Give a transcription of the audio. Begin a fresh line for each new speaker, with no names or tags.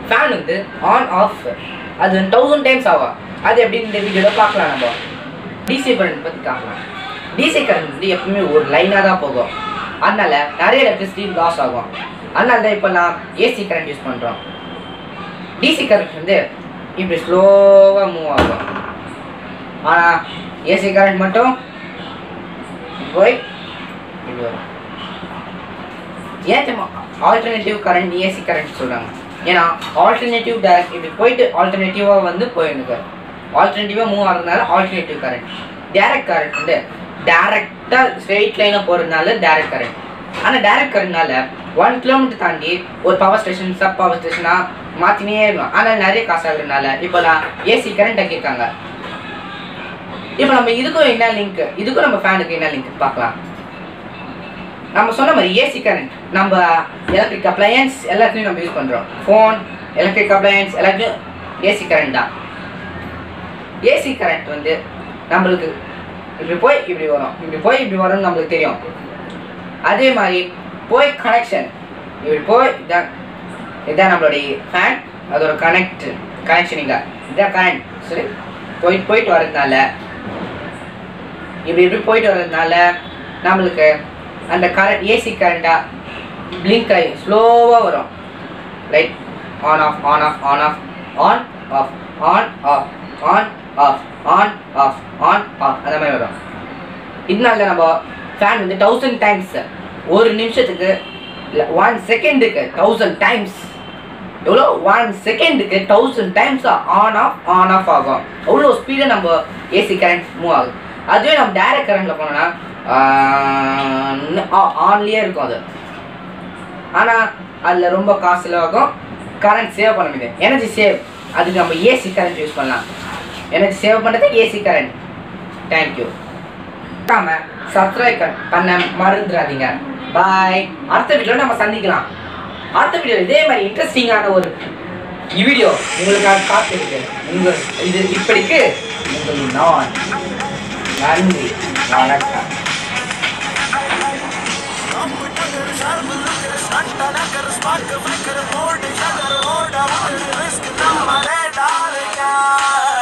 fan வந்து on off அது thousand times ஆகும் அது எப்படின்னு இந்த வீடியோவில் பார்க்கலாம் நம்ம டிசி கரண்ட் பற்றி பார்க்கலாம் டிசி கரண்ட் வந்து எப்பவுமே ஒரு லைனாக தான் போகும் அதனால நிறைய எலக்ட்ரிசிட்டி லாஸ் ஆகும் அதனால தான் இப்போல்லாம் ஏசி கரண்ட் யூஸ் பண்ணுறோம் டிசி கரண்ட் வந்து இப்படி ஸ்லோவாக மூவ் ஆகும் ஆனால் ஏசி கரண்ட் மட்டும் போய் இப்படி வரும் ஏன் தெரியுமா ஆல்டர்னேட்டிவ் கரண்ட் ஏசி கரண்ட் சொல்கிறாங்க ஏன்னா ஆல்டர்னேட்டிவ் டைரக்ட் இப்படி போயிட்டு ஆல்டர்னேட்டிவாக வந்து போயிருக்கு ஆல்டர்னேட்டிவாக மூவ் ஆகிறதுனால ஆல்டர்னேட்டிவ் கரண்ட் டேரக்ட் கரண்ட் வந்து டேரெக்டாக ஸ்ட்ரெயிட் லைனாக போகிறதுனால டேரக்ட் கரண்ட் ஆனால் டேரக்ட் கரண்ட்னால ஒன் கிலோமீட்டர் தாண்டி ஒரு பவர் ஸ்டேஷன் சப் பவர் ஸ்டேஷனாக மாற்றினே இருக்கும் ஆனால் நிறைய காசு ஆகுறதுனால இப்போலாம் ஏசி கரண்ட் ஆக்கியிருக்காங்க இப்போ நம்ம இதுக்கும் என்ன லிங்க் இதுக்கும் நம்ம ஃபேனுக்கு என்ன லிங்க் பார்க்கலாம் நம்ம சொன்ன மாதிரி ஏசி கரண்ட் நம்ம எலக்ட்ரிக் அப்ளையன்ஸ் எல்லாத்தையும் நம்ம யூஸ் பண்ணுறோம் ஃபோன் எலக்ட்ரிக் அப்ளையன்ஸ் எல்லாத்தையும் ஏசி கரண்ட் தான் ஏசி கரண்ட் வந்து நம்மளுக்கு இப்படி போய் இப்படி வரும் இப்படி போய் இப்படி வரும்னு நம்மளுக்கு தெரியும் அதே மாதிரி போய் கனெக்ஷன் இப்படி போய் இதான் இதான் நம்மளுடைய ஃபேன் அதோட கனெக்ட் கனெக்ஷன் இங்கே இதான் கரண்ட் சரி போயிட்டு போயிட்டு வர்றதுனால இப்படி இப்படி போயிட்டு வர்றதுனால நம்மளுக்கு அந்த கரண்ட் ஏசி கரண்டாக பிளிங்க் ஆகி ஸ்லோவாக வரும் right on off on off on off on off on off on off on off on off அந்த மாதிரி வரும் இதனால நம்ம ஃபேன் வந்து தௌசண்ட் டைம்ஸ் ஒரு நிமிஷத்துக்கு இல்லை ஒன் செகண்டுக்கு தௌசண்ட் டைம்ஸ் எவ்வளோ ஒன் செகண்டுக்கு thousand times on off on off ஆகும் அவ்வளோ ஸ்பீடாக நம்ம ஏசி கரண்ட் மூவ் ஆகுது அதுவே நம்ம டைரக்ட் கரண்ட்டில் போனோம்னா ஆன்லேயே இருக்கும் அது ஆனால் அதில் ரொம்ப காசுல ஆகும் கரண்ட் சேவ் பண்ண முடியாது எனர்ஜி சேவ் அதுக்கு நம்ம ஏசி கரண்ட் யூஸ் பண்ணலாம் எனர்ஜி சேவ் பண்ணுறது ஏசி கரண்ட் தேங்க்யூ மறக்காம சப்ஸ்கிரைப் பண்ண மறந்துடாதீங்க பாய் அடுத்த வீடியோ நம்ம சந்திக்கலாம் அடுத்த வீடியோ இதே மாதிரி இன்ட்ரெஸ்டிங்கான ஒரு வீடியோ உங்களுக்காக காத்திருக்கு உங்கள் இது இப்படிக்கு உங்கள் நான் நன்றி வணக்கம்
Spark, make it a board, I got a hold, I want to risk it, now my head, all